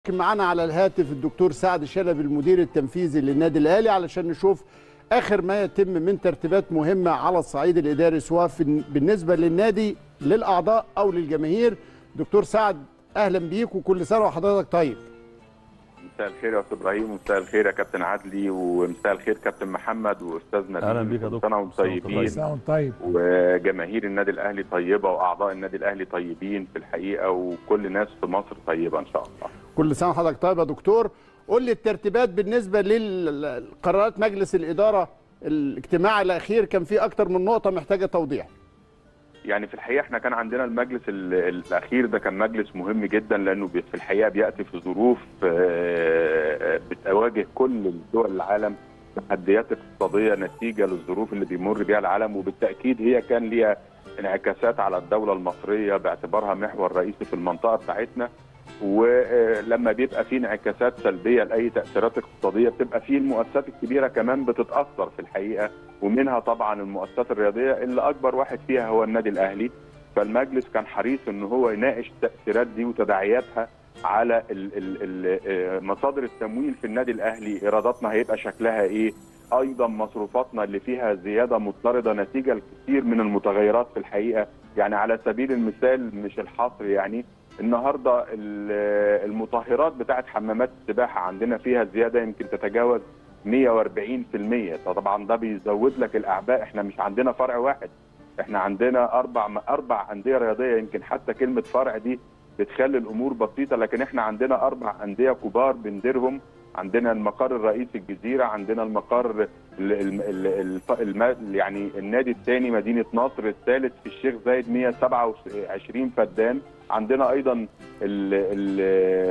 معانا على الهاتف الدكتور سعد شلبي المدير التنفيذي للنادي الاهلي علشان نشوف اخر ما يتم من ترتيبات مهمه على الصعيد الاداري سواء في بالنسبه للنادي للاعضاء او للجماهير دكتور سعد اهلا بيك وكل سنه وحضرتك طيب مساء الخير يا استاذ ابراهيم ومساء الخير يا كابتن عدلي ومساء الخير كابتن محمد واستاذنا اهلا بيك يا دكتور سنه وانتم طيبين سنة طيب وجماهير النادي الاهلي طيبه واعضاء النادي الاهلي طيبين في الحقيقه وكل ناس في مصر طيبه ان شاء الله كل سنه وحضرتك طيب يا دكتور قول لي الترتيبات بالنسبه للقرارات مجلس الاداره الاجتماع الاخير كان فيه اكتر من نقطه محتاجه توضيح يعني في الحقيقه احنا كان عندنا المجلس ال- الاخير ده كان مجلس مهم جدا لانه بي- في الحقيقه بياتي في ظروف آه، بتواجه كل دول العالم تحديات اقتصاديه نتيجه للظروف اللي بيمر بها العالم وبالتاكيد هي كان ليها انعكاسات على الدوله المصريه باعتبارها محور رئيسي في المنطقه بتاعتنا ولما بيبقى في انعكاسات سلبيه لاي تاثيرات اقتصاديه بتبقى في المؤسسات الكبيره كمان بتتاثر في الحقيقه ومنها طبعا المؤسسات الرياضيه اللي اكبر واحد فيها هو النادي الاهلي فالمجلس كان حريص ان هو يناقش التاثيرات دي وتداعياتها على ال ال ال مصادر التمويل في النادي الاهلي ايراداتنا هيبقى شكلها ايه ايضا مصروفاتنا اللي فيها زياده مضطرده نتيجه الكثير من المتغيرات في الحقيقه يعني على سبيل المثال مش الحصر يعني النهارده ال- المطهرات بتاعت حمامات السباحه عندنا فيها زياده يمكن تتجاوز 140% طبعا ده بيزود لك الاعباء احنا مش عندنا فرع واحد احنا عندنا اربع اربع انديه رياضيه يمكن حتى كلمه فرع دي بتخلي الامور بسيطه لكن احنا عندنا اربع انديه كبار بنديرهم عندنا المقر الرئيسي الجزيره عندنا المقر ال ال ال ال الم يعني النادي الثاني مدينه نصر الثالث في الشيخ زايد 127 فدان عندنا ايضا ال ال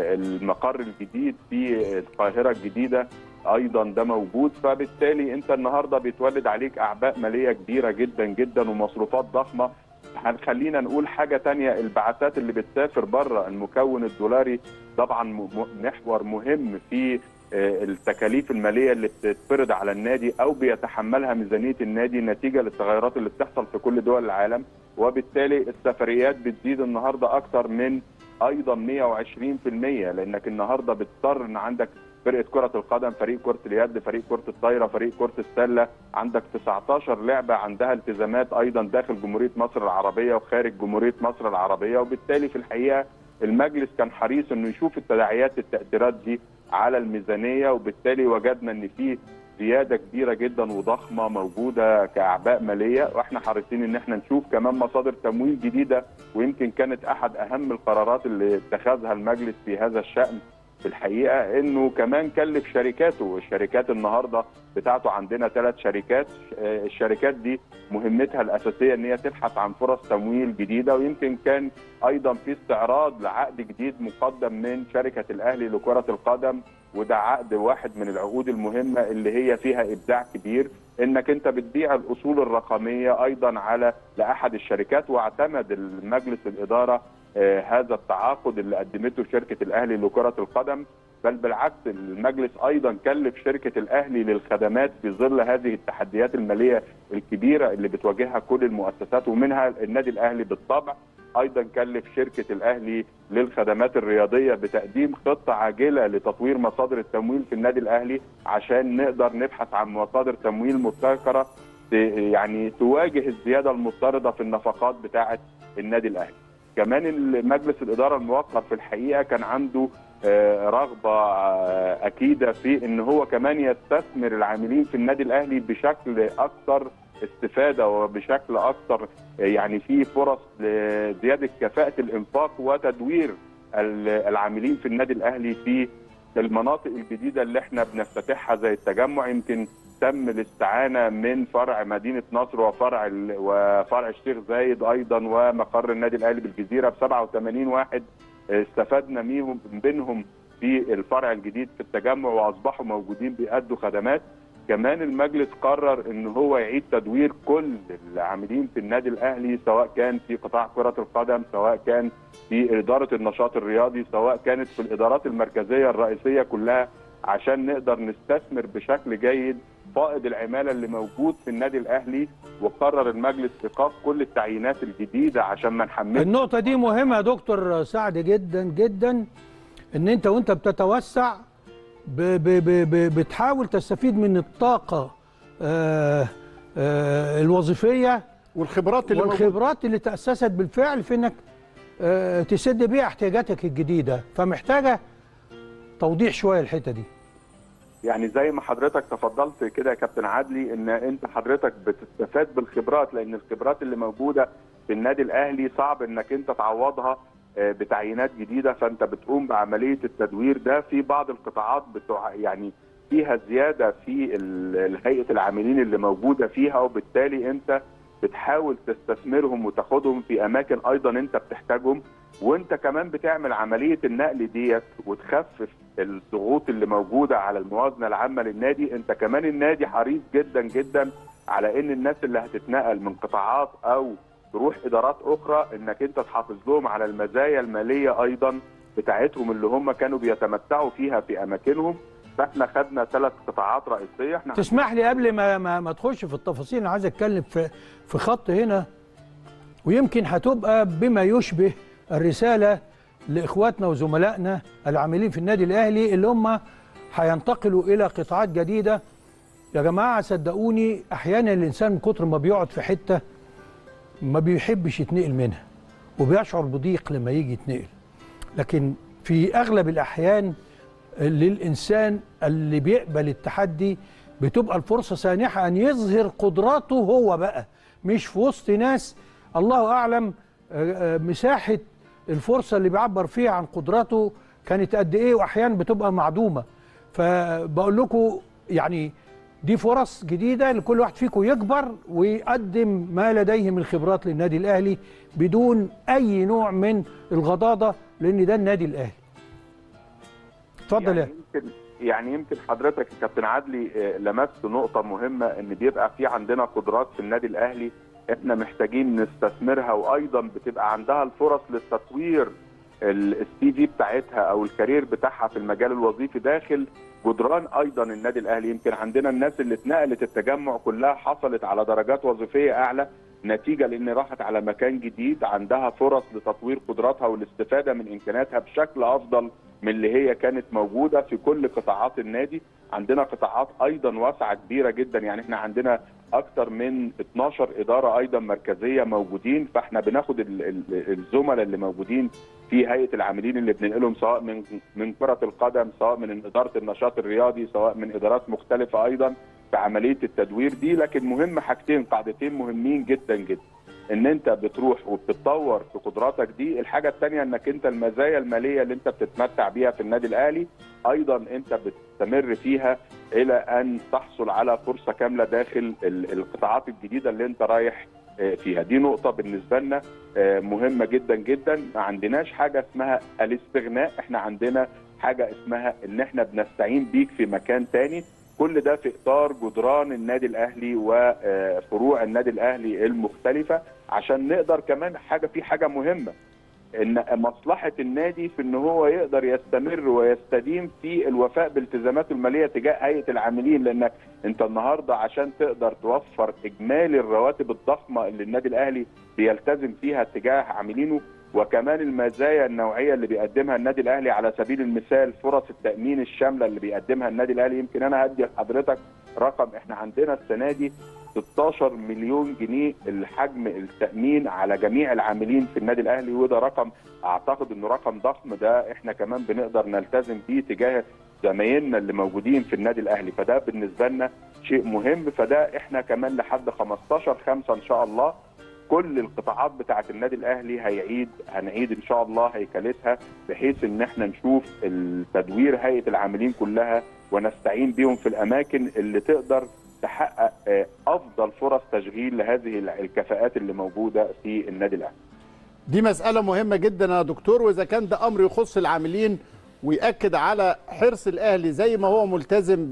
المقر الجديد في القاهره الجديده ايضا ده موجود فبالتالي انت النهارده بيتولد عليك اعباء ماليه كبيره جدا جدا ومصروفات ضخمه هنخلينا نقول حاجه تانية البعثات اللي بتسافر بره المكون الدولاري طبعا م- م- محور مهم في آه، التكاليف الماليه اللي بتتفرض على النادي او بيتحملها ميزانيه النادي نتيجه للتغيرات اللي بتحصل في كل دول العالم وبالتالي السفريات بتزيد النهارده اكثر من ايضا 120% لانك النهارده بتضطر ان عندك فرقه كره القدم فريق كره اليد فريق كره الطايره فريق كره السله عندك 19 لعبه عندها التزامات ايضا داخل جمهوريه مصر العربيه وخارج جمهوريه مصر العربيه وبالتالي في الحقيقه المجلس كان حريص انه يشوف التداعيات التاثيرات دي على الميزانيه وبالتالي وجدنا ان في زياده كبيره جدا وضخمه موجوده كاعباء ماليه واحنا حريصين ان احنا نشوف كمان مصادر تمويل جديده ويمكن كانت احد اهم القرارات اللي اتخذها المجلس في هذا الشان في الحقيقه انه كمان كلف شركاته الشركات النهارده بتاعته عندنا ثلاث شركات آه، الشركات دي مهمتها الاساسيه ان هي تبحث عن فرص تمويل جديده ويمكن كان ايضا في استعراض لعقد جديد مقدم من شركه الاهلي لكره القدم وده عقد واحد من العقود المهمه اللي هي فيها ابداع كبير انك انت بتبيع الاصول الرقميه ايضا على لاحد الشركات واعتمد المجلس الاداره آه، هذا التعاقد اللي قدمته شركه الاهلي لكره القدم بل بالعكس المجلس ايضا كلف شركه الاهلي للخدمات في ظل هذه التحديات الماليه الكبيره اللي بتواجهها كل المؤسسات ومنها النادي الاهلي بالطبع ايضا كلف شركه الاهلي للخدمات الرياضيه بتقديم خطه عاجله لتطوير مصادر التمويل في النادي الاهلي عشان نقدر نبحث عن مصادر تمويل مبتكره ت- يعني تواجه الزياده المضطرده في النفقات بتاعه النادي الاهلي. كمان مجلس الاداره الموقر في الحقيقه كان عنده آه، رغبه آه، اكيده في ان هو كمان يستثمر العاملين في النادي الاهلي بشكل اكثر استفاده وبشكل اكثر آه، يعني في فرص لزياده كفاءه الانفاق وتدوير ال- العاملين في النادي الاهلي في المناطق الجديده اللي احنا بنفتتحها زي التجمع يمكن تم الاستعانه من فرع مدينه نصر وفرع ال- وفرع الشيخ زايد ايضا ومقر النادي الاهلي بالجزيره ب 87 واحد استفدنا ميهم بينهم في الفرع الجديد في التجمع واصبحوا موجودين بيأدوا خدمات كمان المجلس قرر ان هو يعيد تدوير كل العاملين في النادي الاهلي سواء كان في قطاع كره القدم سواء كان في اداره النشاط الرياضي سواء كانت في الادارات المركزيه الرئيسيه كلها عشان نقدر نستثمر بشكل جيد فائض العماله اللي موجود في النادي الاهلي وقرر المجلس ايقاف كل التعيينات الجديده عشان ما نحملش النقطة دي مهمة يا دكتور سعد جدا جدا ان انت وانت بتتوسع ب ب ب ب بتحاول تستفيد من الطاقه آه آه الوظيفيه والخبرات اللي موجودة. والخبرات اللي تأسست بالفعل في انك آه، تسد بيها احتياجاتك الجديدة فمحتاجة توضيح شوية الحتة دي يعني زي ما حضرتك تفضلت كده يا كابتن عدلي ان انت حضرتك بتستفاد بالخبرات لان الخبرات اللي موجوده في النادي الاهلي صعب انك انت تعوضها آه، بتعيينات جديده فانت بتقوم بعمليه التدوير ده في بعض القطاعات بتوع يعني فيها زياده في ال- هيئه العاملين اللي موجوده فيها وبالتالي انت بتحاول تستثمرهم وتاخدهم في اماكن ايضا انت بتحتاجهم وانت كمان بتعمل عمليه النقل ديت وتخفف الضغوط اللي موجوده على الموازنه العامه للنادي انت كمان النادي حريص جدا جدا على ان الناس اللي هتتنقل من قطاعات او تروح ادارات اخرى انك انت تحافظ لهم على المزايا الماليه ايضا بتاعتهم اللي هم كانوا بيتمتعوا فيها في اماكنهم فاحنا خدنا ثلاث قطاعات رئيسيه احنا تسمح لي قبل ما ما, ما تخش في التفاصيل انا عايز اتكلم في في خط هنا ويمكن هتبقى بما يشبه الرسالة لاخواتنا وزملائنا العاملين في النادي الاهلي اللي هم هينتقلوا الى قطاعات جديدة يا جماعة صدقوني احيانا الانسان من كتر ما بيقعد في حتة ما بيحبش يتنقل منها وبيشعر بضيق لما يجي يتنقل لكن في اغلب الاحيان للانسان اللي بيقبل التحدي بتبقى الفرصه سانحه ان يظهر قدراته هو بقى مش في وسط ناس الله اعلم آه، آه، مساحه الفرصه اللي بيعبر فيها عن قدراته كانت قد ايه واحيانا بتبقى معدومه فبقول لكم يعني دي فرص جديده لكل واحد فيكم يكبر ويقدم ما لديه من خبرات للنادي الاهلي بدون اي نوع من الغضاضه لان ده النادي الاهلي اتفضل يعني يا يمكن يعني يمكن حضرتك يا كابتن عدلي آه، لمست نقطة مهمة ان بيبقى في عندنا قدرات في النادي الاهلي احنا محتاجين نستثمرها وايضا بتبقى عندها الفرص للتطوير السي في بتاعتها او الكارير بتاعها في المجال الوظيفي داخل جدران ايضا النادي الاهلي يمكن عندنا الناس اللي اتنقلت التجمع كلها حصلت على درجات وظيفيه اعلى نتيجه لان راحت على مكان جديد عندها فرص لتطوير قدراتها والاستفاده من امكانياتها بشكل افضل من اللي هي كانت موجوده في كل قطاعات النادي عندنا قطاعات ايضا واسعه كبيره جدا يعني احنا عندنا اكثر من 12 اداره ايضا مركزيه موجودين فاحنا بناخد ال- ال- الزملاء اللي موجودين في هيئه العاملين اللي بننقلهم سواء من من كره القدم سواء من اداره النشاط الرياضي سواء من ادارات مختلفه ايضا في عمليه التدوير دي لكن مهم حاجتين قاعدتين مهمين جدا جدا ان انت بتروح وبتتطور في قدراتك دي الحاجه الثانيه انك انت المزايا الماليه اللي انت بتتمتع بيها في النادي الاهلي ايضا انت بتستمر فيها الى ان تحصل على فرصه كامله داخل ال- القطاعات الجديده اللي انت رايح آه، فيها دي نقطه بالنسبه لنا آه، مهمه جدا جدا ما عندناش حاجه اسمها الاستغناء احنا عندنا حاجه اسمها ان احنا بنستعين بيك في مكان تاني كل ده في اطار جدران النادي الاهلي وفروع النادي الاهلي المختلفه عشان نقدر كمان حاجه في حاجه مهمه ان مصلحه النادي في ان هو يقدر يستمر ويستديم في الوفاء بالتزاماته الماليه تجاه هيئه العاملين لانك انت النهارده عشان تقدر توفر اجمالي الرواتب الضخمه اللي النادي الاهلي بيلتزم فيها تجاه عاملينه وكمان المزايا النوعيه اللي بيقدمها النادي الاهلي على سبيل المثال فرص التامين الشامله اللي بيقدمها النادي الاهلي يمكن انا هدي لحضرتك رقم احنا عندنا السنه دي 16 مليون جنيه الحجم التامين على جميع العاملين في النادي الاهلي وده رقم اعتقد انه رقم ضخم ده احنا كمان بنقدر نلتزم بيه تجاه زمايلنا اللي موجودين في النادي الاهلي فده بالنسبه لنا شيء مهم فده احنا كمان لحد 15 5 ان شاء الله كل القطاعات بتاعه النادي الاهلي هيعيد هنعيد ان شاء الله هيكلتها بحيث ان احنا نشوف التدوير هيئه العاملين كلها ونستعين بيهم في الاماكن اللي تقدر تحقق آه، افضل فرص تشغيل لهذه الكفاءات اللي موجوده في النادي الاهلي دي مسألة مهمة جدا يا دكتور وإذا كان ده أمر يخص العاملين ويأكد على حرص الأهلي زي ما هو ملتزم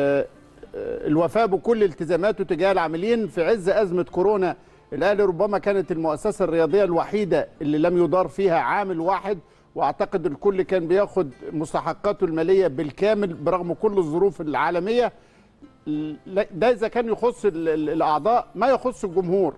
بالوفاء بكل التزاماته تجاه العاملين في عز أزمة كورونا الأهلي ربما كانت المؤسسة الرياضية الوحيدة اللي لم يدار فيها عامل واحد واعتقد الكل كان بياخد مستحقاته الماليه بالكامل برغم كل الظروف العالميه لا- ده اذا كان يخص ال- ال- الاعضاء ما يخص الجمهور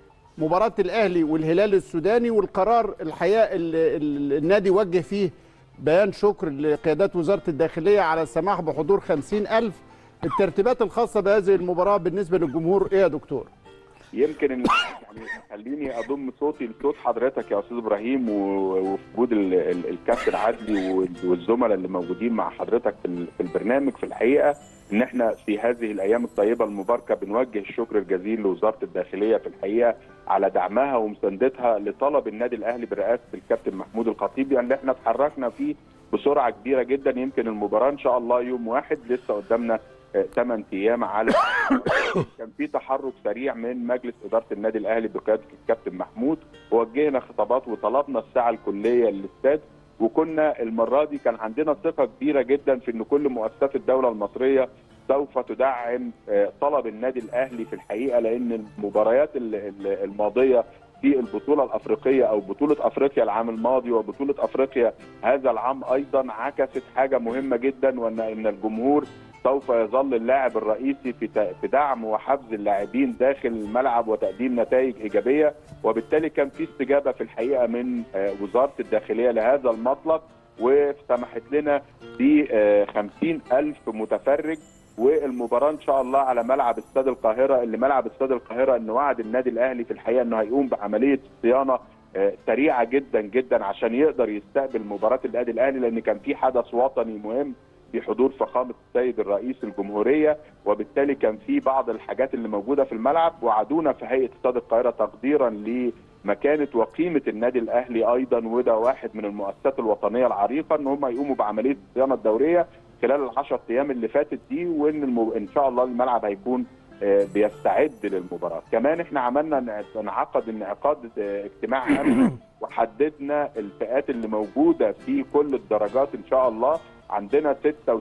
مباراه الاهلي والهلال السوداني والقرار الحقيقه اللي اللي النادي وجه فيه بيان شكر لقيادات وزاره الداخليه على السماح بحضور 50000 الترتيبات الخاصه بهذه المباراه بالنسبه للجمهور ايه يا دكتور؟ يمكن إن يعني خليني اضم صوتي لصوت حضرتك يا استاذ ابراهيم و- وفي وجود ال- ال- الكابتن عدلي وال- والزملاء اللي موجودين مع حضرتك في ال- في البرنامج في الحقيقه ان احنا في هذه الايام الطيبه المباركه بنوجه الشكر الجزيل لوزاره الداخليه في الحقيقه على دعمها ومساندتها لطلب النادي الاهلي برئاسه الكابتن محمود الخطيب يعني احنا اتحركنا فيه بسرعه كبيره جدا يمكن المباراه ان شاء الله يوم واحد لسه قدامنا 8 ايام على كان في تحرك سريع من مجلس اداره النادي الاهلي بقياده الكابتن محمود ووجهنا خطابات وطلبنا الساعه الكليه للاستاد وكنا المره دي كان عندنا ثقه كبيره جدا في ان كل مؤسسات الدوله المصريه سوف تدعم آه، طلب النادي الاهلي في الحقيقه لان المباريات ال- ال- الماضيه في البطوله الافريقيه او بطوله افريقيا العام الماضي وبطوله افريقيا هذا العام ايضا عكست حاجه مهمه جدا وان ان الجمهور سوف يظل اللاعب الرئيسي في ت- في دعم وحفز اللاعبين داخل الملعب وتقديم نتائج ايجابيه وبالتالي كان في استجابه في الحقيقه من آه، وزاره الداخليه لهذا المطلب وسمحت لنا ب 50 ألف متفرج والمباراه ان شاء الله على ملعب استاد القاهره اللي ملعب استاد القاهره ان وعد النادي الاهلي في الحقيقه انه هيقوم بعمليه صيانه آه، سريعه جدا جدا عشان يقدر يستقبل مباراه النادي الاهلي لان كان في حدث وطني مهم بحضور فخامه السيد الرئيس الجمهوريه وبالتالي كان في بعض الحاجات اللي موجوده في الملعب وعدونا في هيئه استاد القاهره تقديرا لمكانه وقيمه النادي الاهلي ايضا وده واحد من المؤسسات الوطنيه العريقه ان هم يقوموا بعمليه الصيانه الدوريه خلال العشر ايام اللي فاتت دي وان المو... ان شاء الله الملعب هيكون آه، بيستعد للمباراه كمان احنا عملنا انعقد انعقاد آه، اجتماع امني وحددنا الفئات اللي موجوده في كل الدرجات ان شاء الله عندنا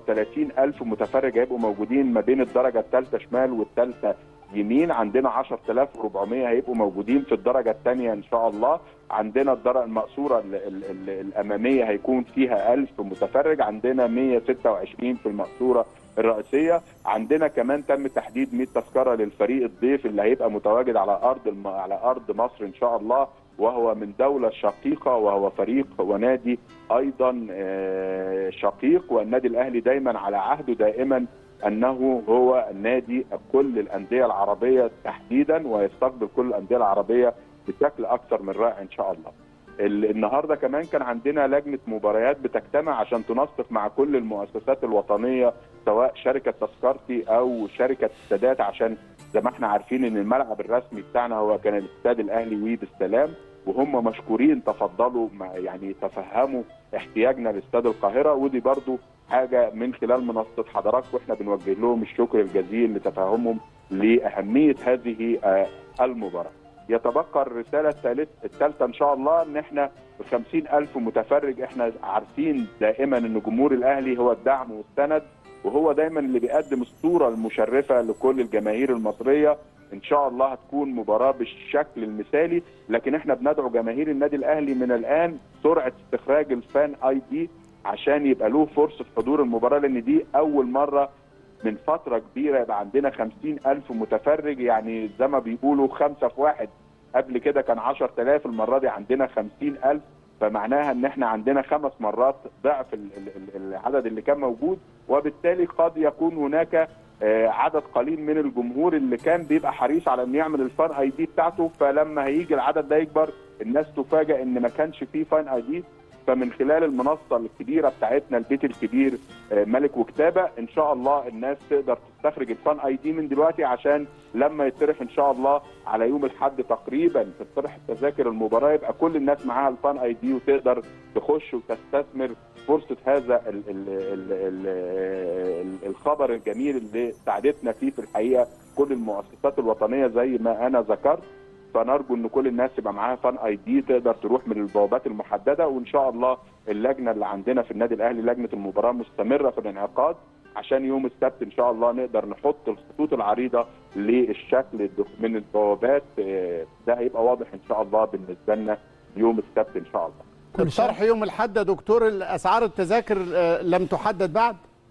36 ألف متفرج هيبقوا موجودين ما بين الدرجة الثالثة شمال والثالثة يمين عندنا 10400 هيبقوا موجودين في الدرجة الثانية إن شاء الله عندنا الدرجة المقصورة ال ال ال الأمامية هيكون فيها 1000 متفرج عندنا 126 في المقصورة الرئيسية عندنا كمان تم تحديد 100 تذكرة للفريق الضيف اللي هيبقى متواجد على أرض الم... على أرض مصر إن شاء الله وهو من دولة شقيقة وهو فريق ونادي أيضا آه، شقيق والنادي الأهلي دايما على عهده دائما أنه هو نادي كل الأندية العربية تحديدا ويستقبل كل الأندية العربية بشكل أكثر من رائع إن شاء الله ال- النهارده كمان كان عندنا لجنه مباريات بتجتمع عشان تنسق مع كل المؤسسات الوطنيه سواء شركه تذكرتي او شركه السادات عشان زي ما احنا عارفين ان الملعب الرسمي بتاعنا هو كان الاستاد الاهلي وي بالسلام وهم مشكورين تفضلوا مع- يعني تفهموا احتياجنا لاستاد القاهره ودي برضو حاجه من خلال منصه حضراتكم واحنا بنوجه لهم الشكر الجزيل لتفهمهم لاهميه هذه آه، المباراه. يتبقى الرساله الثالث الثالثه ان شاء الله ان احنا ب 50 الف متفرج احنا عارفين دائما ان جمهور الاهلي هو الدعم والسند وهو دايما اللي بيقدم الصوره المشرفه لكل الجماهير المصريه ان شاء الله هتكون مباراه بالشكل المثالي لكن احنا بندعو جماهير النادي الاهلي من الان سرعه استخراج الفان اي دي عشان يبقى له فرصه حضور المباراه لان دي اول مره من فتره كبيره يبقى عندنا 50 الف متفرج يعني زي ما بيقولوا خمسه في واحد قبل كده كان 10000 المره دي عندنا 50 الف فمعناها ان احنا عندنا خمس مرات ضعف ال- ال- ال- العدد اللي كان موجود وبالتالي قد يكون هناك آه، عدد قليل من الجمهور اللي كان بيبقى حريص على انه يعمل الفان اي دي بتاعته فلما هيجي العدد ده يكبر الناس تفاجئ ان ما كانش فيه فان اي دي فمن خلال المنصه الكبيره بتاعتنا البيت الكبير آه، ملك وكتابه ان شاء الله الناس تقدر تستخرج الفان اي دي من دلوقتي عشان لما يطرح ان شاء الله على يوم الاحد تقريبا تطرح تذاكر المباراه يبقى كل الناس معاها الفان اي دي وتقدر تخش وتستثمر فرصه هذا ال ال ال ال ال الخبر الجميل اللي ساعدتنا فيه في الحقيقه كل المؤسسات الوطنيه زي ما انا ذكرت فنرجو ان كل الناس يبقى معاها فان اي دي تقدر تروح من البوابات المحدده وان شاء الله اللجنه اللي عندنا في النادي الاهلي لجنه المباراه مستمره في الانعقاد عشان يوم السبت ان شاء الله نقدر نحط الخطوط العريضه للشكل الدخ- من البوابات آه، ده هيبقى واضح ان شاء الله بالنسبه لنا يوم السبت ان شاء الله كل سنة الطرح يوم الاحد يا دكتور اسعار التذاكر آه، لم تحدد بعد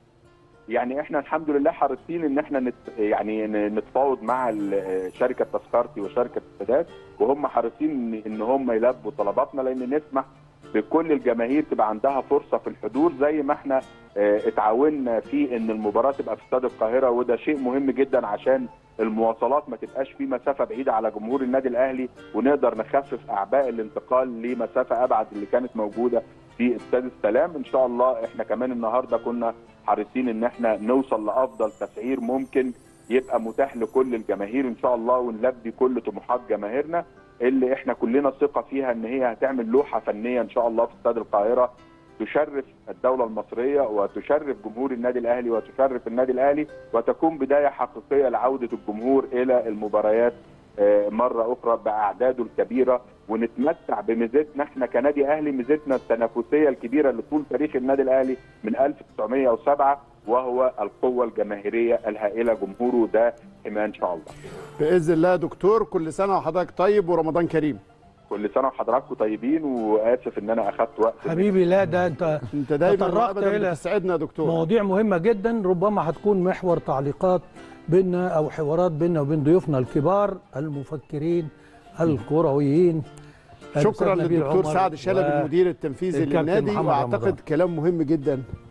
يعني احنا الحمد لله حريصين ان احنا نت يعني ن- نتفاوض مع ال- شركه تذكرتي وشركه السادات وهم حريصين ان- ان هم يلبوا طلباتنا لان نسمح بكل الجماهير تبقى عندها فرصه في الحضور زي ما احنا آه، اتعاوننا في ان المباراه تبقى في استاد القاهره وده شيء مهم جدا عشان المواصلات ما تبقاش في مسافه بعيده على جمهور النادي الاهلي ونقدر نخفف اعباء الانتقال لمسافه ابعد اللي كانت موجوده في استاد السلام ان شاء الله احنا كمان النهارده كنا حريصين ان احنا نوصل لافضل تسعير ممكن يبقى متاح لكل الجماهير ان شاء الله ونلبي كل طموحات جماهيرنا اللي احنا كلنا ثقه فيها ان هي هتعمل لوحه فنيه ان شاء الله في استاد القاهره تشرف الدولة المصرية وتشرف جمهور النادي الأهلي وتشرف النادي الأهلي وتكون بداية حقيقية لعودة الجمهور إلى المباريات آه، مرة أخرى بأعداده الكبيرة ونتمتع بميزتنا احنا كنادي أهلي ميزتنا التنافسية الكبيرة اللي طول تاريخ النادي الأهلي من 1907 وهو القوة الجماهيرية الهائلة جمهوره ده حماية إن شاء الله باذن الله يا دكتور كل سنه وحضرتك طيب ورمضان كريم كل سنة وحضراتكم طيبين وآسف إن أنا أخذت وقت حبيبي لا ده انت انت دايما تطرقت وابدا إلى بتسعدنا يا دكتور مواضيع مهمة جدا ربما هتكون محور تعليقات بيننا أو حوارات بيننا وبين ضيوفنا الكبار المفكرين الكرويين شكرا الأستاذ نبيل للدكتور عمر سعد شلبي و- المدير التنفيذي الكابتن للنادي محمد واعتقد رمضان. كلام مهم جدا